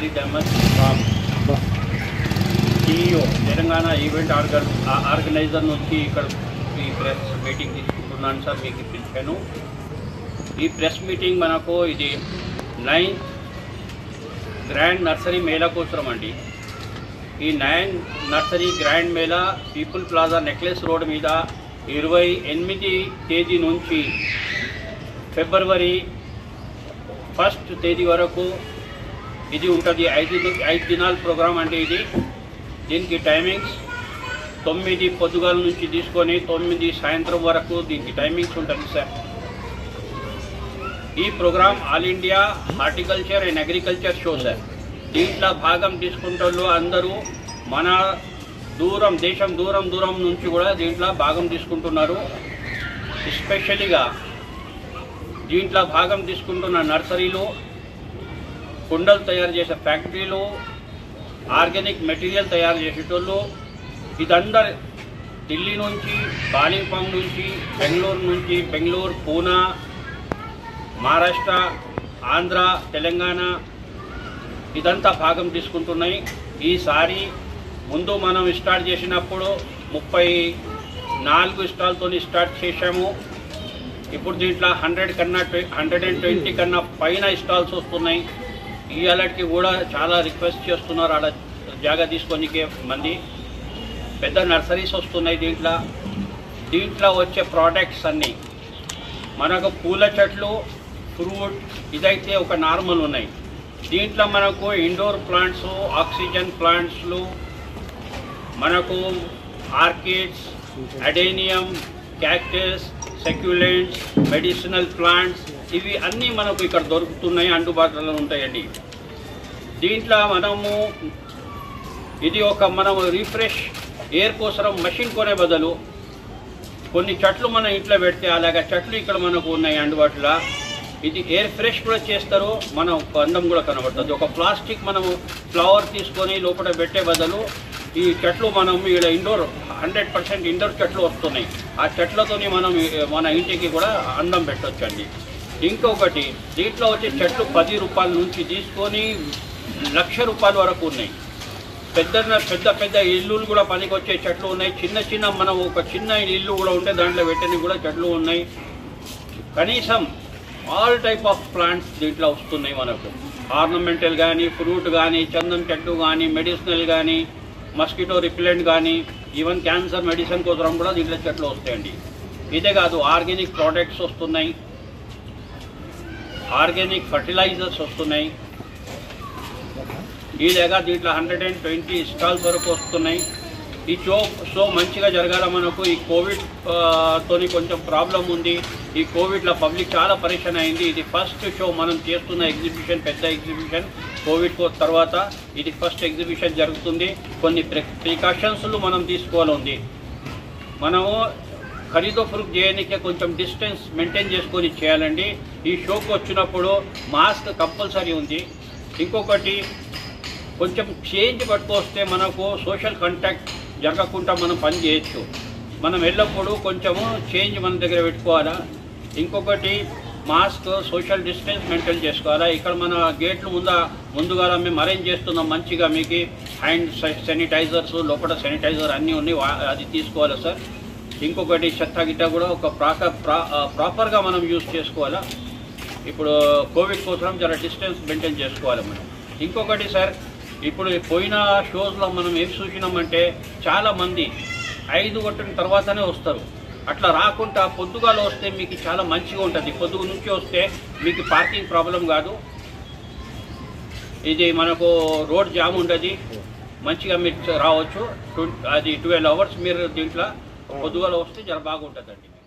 Shahid Ahmed Ram CEO Telangana event organ ఆ- organiser నుంచి ఇక్కడ ఈ ప్రెస్ మీటింగ్ తీసుకుంటున్నాను సార్ మీకు పిలిచాను ఈ ప్రెస్ మీటింగ్ మనకు ఇది నైన్త్ గ్రాండ్ నర్సరీ మేళా కోసరం అండి ఈ నైన్ నర్సరీ గ్రాండ్ మేళా పీపుల్ ప్లాజా నెక్లెస్ రోడ్ మీద ఇరవై ఎనిమిది తేదీ నుంచి ఫిబ్రవరి ఫస్ట్ తేదీ వరకు ఇది ఉంటుంది ఐదు ఐదు దినాల ప్రోగ్రామ్ అంటే ఇది దీనికి టైమింగ్స్ తొమ్మిది పొద్దుగాల నుంచి తీసుకొని తొమ్మిది సాయంత్రం వరకు దీనికి టైమింగ్స్ ఉంటుంది సార్ ఈ programme all India horticulture and agriculture show sir దీంట్లో భాగం తీసుకుంటూ అందరూ మన దూరం దేశం దూరం దూరం నుంచి కూడా దీంట్లో భాగం తీసుకుంటున్నారు ఎస్పెషలీగా దీంట్లో భాగం తీసుకుంటున్న నర్సరీలు కుండలు తయారు చేసే ఫ్యాక్టరీలు ఆర్గానిక్ మెటీరియల్ తయారు చేసేటోళ్ళు ఇదందరు ఢిల్లీ నుంచి బాలింపాంగ్ నుంచి బెంగళూరు నుంచి బెంగళూరు పూనా మహారాష్ట్ర ఆంధ్ర తెలంగాణ ఇదంతా భాగం తీసుకుంటున్నాయి ఈసారి ముందు మనం స్టార్ట్ చేసినప్పుడు ముప్పై నాలుగు స్టాల్తో స్టార్ట్ చేశాము ఇప్పుడు దీంట్లో హండ్రెడ్ కన్నా హండ్రెడ్ అండ్ ట్వంటీ కన్నా పైన స్టాల్స్ వస్తున్నాయి ఇవాళకి కూడా చాలా రిక్వెస్ట్ చేస్తున్నారు ఆడ జాగా తీసుకొనికే మంది పెద్ద నర్సరీస్ వస్తున్నాయి దీంట్లో దీంట్లో వచ్చే ప్రోడక్ట్స్ అన్నీ మనకు పూల చెట్లు ఫ్రూట్ ఇదైతే ఒక నార్మల్ ఉన్నాయి దీంట్లో మనకు ఇండోర్ ప్లాంట్స్ ఆక్సిజన్ ప్లాంట్స్లు మనకు orchids adenium cactus succulents medicinal plants ఇవి అన్నీ మనకు ఇక్కడ దొరుకుతున్నాయి అందుబాటులో ఉంటాయండి దీంట్లో మనము ఇది ఒక మనము రిఫ్రెష్ ఎయిర్ కోసరం మెషిన్ కొనే బదులు కొన్ని చెట్లు మనం ఇంట్లో పెడితే అలాగా చెట్లు ఇక్కడ మనకు ఉన్నాయి అందుబాటులో ఇది ఎయిర్ ఫ్రెష్ కూడా చేస్తారు మనం అందం కూడా కనబడుతుంది ఒక ప్లాస్టిక్ మనము ఫ్లవర్ తీసుకొని లోపల పెట్టే బదులు ఈ చెట్లు మనం ఇక్కడ ఇండోర్ హండ్రెడ్ పర్సెంట్ ఇండోర్ చెట్లు వస్తున్నాయి ఆ చెట్లతోని మనం ఈ- మన ఇంటికి కూడా అందం పెట్టొచ్చు అండి ఇంకొకటి దీంట్లో వచ్చే చెట్లు పది రూపాయల నుంచి తీసుకొని లక్ష రూపాయల వరకు ఉన్నాయి పెద్ద పెద్ద పెద్ద ఇల్లులు కూడా పనికి వచ్చే చెట్లు ఉన్నాయి చిన్న చిన్న మనం ఒక చిన్న ఇల్లు కూడా ఉంటే దాంట్లో పెట్టని కూడా చెట్లు ఉన్నాయి కనీసం ఆల్ టైప్ ఆఫ్ ప్లాంట్స్ దీంట్లో వస్తున్నాయి మనకు ఆర్నమెంటల్ కానీ ఫ్రూట్ కానీ చందన్ చెట్టు కానీ మెడిసినల్ కానీ మస్కిటో రిపిలెంట్ కానీ ఈవెన్ క్యాన్సర్ మెడిసిన్ కోసం కూడా దీంట్లో చెట్లు వస్తాయండి ఇదే కాదు ఆర్గానిక్ ప్రోడక్ట్స్ వస్తున్నాయి ఆర్గానిక్ ఫర్టిలైజర్స్ వస్తున్నాయి ఈ లేక దీంట్లో హండ్రెడ్ అండ్ ట్వంటీ స్టాల్స్ వరకు వస్తున్నాయి ఈ షో షో మంచిగా జరగాల మనకు ఈ కోవిడ్ ఆ, తోని కొంచెం ప్రాబ్లం ఉంది ఈ కోవిడ్లో పబ్లిక్ చాలా పరేషాన్ అయింది ఇది ఫస్ట్ షో మనం చేస్తున్న ఎగ్జిబిషన్ పెద్ద ఎగ్జిబిషన్ కోవిడ్ కో- తర్వాత ఇది ఫస్ట్ ఎగ్జిబిషన్ జరుగుతుంది కొన్ని ప్రికాషన్స్లు మనం తీసుకోవాలి ఉంది మనము ఖరీదు ఫురుక్ చేయడానికి కొంచెం డిస్టెన్స్ మెయింటైన్ చేసుకొని చేయాలండి ఈ షోకి వచ్చినప్పుడు మాస్క్ కంపల్సరీ ఉంది ఇంకొకటి కొంచెం చేంజ్ పట్టుకొస్తే మనకు సోషల్ కాంటాక్ట్ జరగకుండా మనం పని చేయొచ్చు మనం ఎల్లప్పుడూ కొంచెము చేంజ్ మన దగ్గర పెట్టుకోవాలా ఇంకొకటి మాస్క్ సోషల్ డిస్టెన్స్ మెయింటైన్ చేసుకోవాలా ఇక్కడ మన గేట్లు ముంద ముందుగా మేము అరేంజ్ చేస్తున్నాం మంచిగా మీకు హ్యాండ్ శానిటైజర్స్ లోపల శానిటైజర్ అన్నీ ఉన్నాయి వా- అది తీసుకోవాలా సార్ ఇంకొకటి చెత్త గిట్ట కూడా ఒక ప్రాక ప్రా ప్రాపర్గా మనం యూజ్ చేసుకోవాలా ఇప్పుడు కోవిడ్ కోసం జర డిస్టెన్స్ మెయింటైన్ చేసుకోవాలి మనం ఇంకొకటి సార్ ఇప్పుడు పోయిన షోస్లో మనం ఏం చూసినామంటే చాలా మంది ఐదు కొట్టిన తర్వాతనే వస్తారు అట్లా రాకుండా పొద్దుగాల వస్తే మీకు చాలా మంచిగా ఉంటుంది పొద్దుగు నుంచి వస్తే మీకు పార్కింగ్ ప్రాబ్లం కాదు ఇది మనకు రోడ్ జామ్ ఉండదు మంచిగా మీరు రావచ్చు ట్వం- అది ట్వెల్వ్ అవర్స్ మీరు దీంట్లో పొద్దుగాల వస్తే జర బాగుంటుందండి